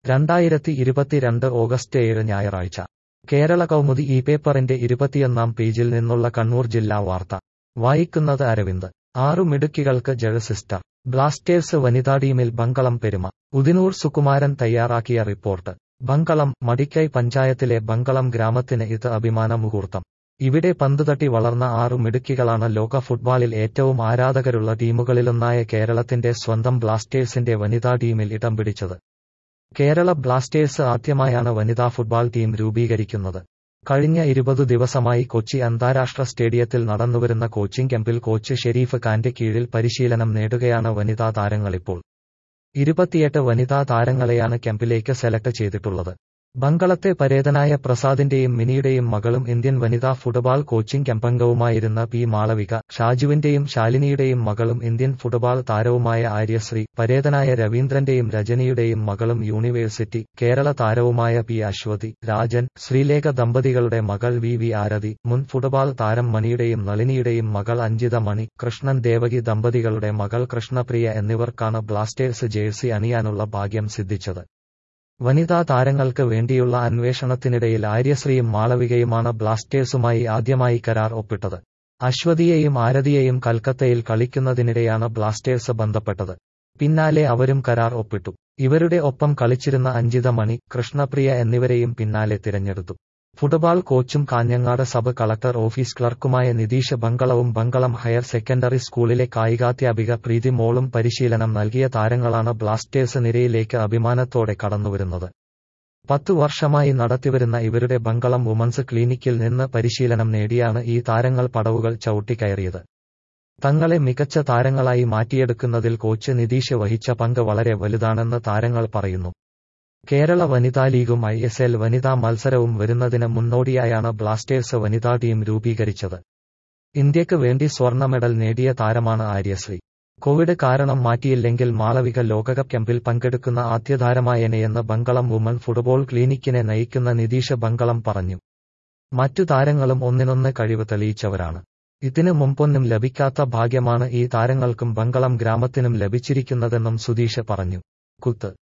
രണ്ടായിരത്തി ഇരുപത്തിരണ്ട് ഓഗസ്റ്റ് ഏഴ് ഞായറാഴ്ച കേരള കൗമുദി ഈ പേപ്പറിന്റെ ഇരുപത്തിയൊന്നാം പേജിൽ നിന്നുള്ള കണ്ണൂർ ജില്ലാ വാർത്ത വായിക്കുന്നത് അരവിന്ദ് ആറു മിടുക്കികൾക്ക് ജഴസിസ്റ്റർ ബ്ലാസ്റ്റേഴ്സ് വനിതാ ടീമിൽ ബങ്കളം പെരുമ ഉദിനൂർ സുകുമാരൻ തയ്യാറാക്കിയ റിപ്പോർട്ട് ബങ്കളം മടിക്കൈ പഞ്ചായത്തിലെ ബങ്കളം ഗ്രാമത്തിന് ഇത് അഭിമാന മുഹൂർത്തം ഇവിടെ പന്തുതട്ടി വളർന്ന ആറു മിടുക്കികളാണ് ലോക ഫുട്ബോളിൽ ഏറ്റവും ആരാധകരുള്ള ടീമുകളിലൊന്നായ കേരളത്തിന്റെ സ്വന്തം ബ്ലാസ്റ്റേഴ്സിന്റെ വനിതാ ടീമിൽ ഇടം പിടിച്ചത് കേരള ബ്ലാസ്റ്റേഴ്സ് ആദ്യമായാണ് വനിതാ ഫുട്ബോൾ ടീം രൂപീകരിക്കുന്നത് കഴിഞ്ഞ ഇരുപതു ദിവസമായി കൊച്ചി അന്താരാഷ്ട്ര സ്റ്റേഡിയത്തിൽ നടന്നുവരുന്ന കോച്ചിംഗ് ക്യാമ്പിൽ കോച്ച് ഷെരീഫ് ഖാന്റെ കീഴിൽ പരിശീലനം നേടുകയാണ് വനിതാ താരങ്ങളിപ്പോൾ ഇരുപത്തിയെട്ട് വനിതാ താരങ്ങളെയാണ് ക്യാമ്പിലേക്ക് സെലക്ട് ചെയ്തിട്ടുള്ളത് ബംഗളത്തെ പരേതനായ പ്രസാദിന്റെയും മിനിയുടെയും മകളും ഇന്ത്യൻ വനിതാ ഫുട്ബോൾ കോച്ചിംഗ് ക്യാമ്പംഗവുമായിരുന്ന പി മാളവിക ഷാജുവിന്റെയും ശാലിനിയുടെയും മകളും ഇന്ത്യൻ ഫുട്ബോൾ താരവുമായ ആര്യശ്രീ പരേതനായ രവീന്ദ്രന്റെയും രജനിയുടെയും മകളും യൂണിവേഴ്സിറ്റി കേരള താരവുമായ പി അശ്വതി രാജൻ ശ്രീലേഖ ദമ്പതികളുടെ മകൾ വി വി ആരതി മുൻ ഫുട്ബോൾ താരം മണിയുടെയും നളിനിയുടെയും മകൾ അഞ്ജിത മണി കൃഷ്ണൻ ദേവകി ദമ്പതികളുടെ മകൾ കൃഷ്ണപ്രിയ എന്നിവർക്കാണ് ബ്ലാസ്റ്റേഴ്സ് ജേഴ്സി അണിയാനുള്ള ഭാഗ്യം സിദ്ധിച്ചത് വനിതാ താരങ്ങൾക്ക് വേണ്ടിയുള്ള അന്വേഷണത്തിനിടയിൽ ആര്യശ്രീയും മാളവികയുമാണ് ബ്ലാസ്റ്റേഴ്സുമായി ആദ്യമായി കരാർ ഒപ്പിട്ടത് അശ്വതിയെയും ആരതിയെയും കൽക്കത്തയിൽ കളിക്കുന്നതിനിടെയാണ് ബ്ലാസ്റ്റേഴ്സ് ബന്ധപ്പെട്ടത് പിന്നാലെ അവരും കരാർ ഒപ്പിട്ടു ഇവരുടെ ഒപ്പം കളിച്ചിരുന്ന അഞ്ജിത മണി കൃഷ്ണപ്രിയ എന്നിവരെയും പിന്നാലെ തിരഞ്ഞെടുത്തു ഫുട്ബോൾ കോച്ചും കാഞ്ഞങ്ങാട് സബ് കളക്ടർ ഓഫീസ് ക്ലർക്കുമായ നിതീഷ് ബംഗളവും ബംഗളം ഹയർ സെക്കൻഡറി സ്കൂളിലെ കായികാധ്യാപിക പ്രീതി മോളും പരിശീലനം നൽകിയ താരങ്ങളാണ് ബ്ലാസ്റ്റേഴ്സ് നിരയിലേക്ക് അഭിമാനത്തോടെ കടന്നുവരുന്നത് പത്തു വർഷമായി നടത്തിവരുന്ന ഇവരുടെ ബംഗളം വുമൻസ് ക്ലിനിക്കിൽ നിന്ന് പരിശീലനം നേടിയാണ് ഈ താരങ്ങൾ പടവുകൾ ചവിട്ടിക്കയറിയത് തങ്ങളെ മികച്ച താരങ്ങളായി മാറ്റിയെടുക്കുന്നതിൽ കോച്ച് നിതീഷ് വഹിച്ച പങ്ക് വളരെ വലുതാണെന്ന് താരങ്ങൾ പറയുന്നു കേരള വനിതാ ലീഗും ഐ എസ് എൽ വനിതാ മത്സരവും വരുന്നതിന് മുന്നോടിയായാണ് ബ്ലാസ്റ്റേഴ്സ് വനിതാ ടീം രൂപീകരിച്ചത് ഇന്ത്യക്ക് വേണ്ടി സ്വർണ്ണ മെഡൽ നേടിയ താരമാണ് ആര്യശ്രീ കോവിഡ് കാരണം മാറ്റിയില്ലെങ്കിൽ മാളവിക ലോകകപ്പ് ക്യാമ്പിൽ പങ്കെടുക്കുന്ന ആദ്യ താരമായനെയെന്ന് ബംഗളം വുമൺ ഫുട്ബോൾ ക്ലിനിക്കിനെ നയിക്കുന്ന നിതീഷ് ബംഗളം പറഞ്ഞു മറ്റു താരങ്ങളും ഒന്നിനൊന്ന് കഴിവ് തെളിയിച്ചവരാണ് ഇതിനു മുമ്പൊന്നും ലഭിക്കാത്ത ഭാഗ്യമാണ് ഈ താരങ്ങൾക്കും ബംഗളം ഗ്രാമത്തിനും ലഭിച്ചിരിക്കുന്നതെന്നും സുധീഷ് പറഞ്ഞു കുത്ത്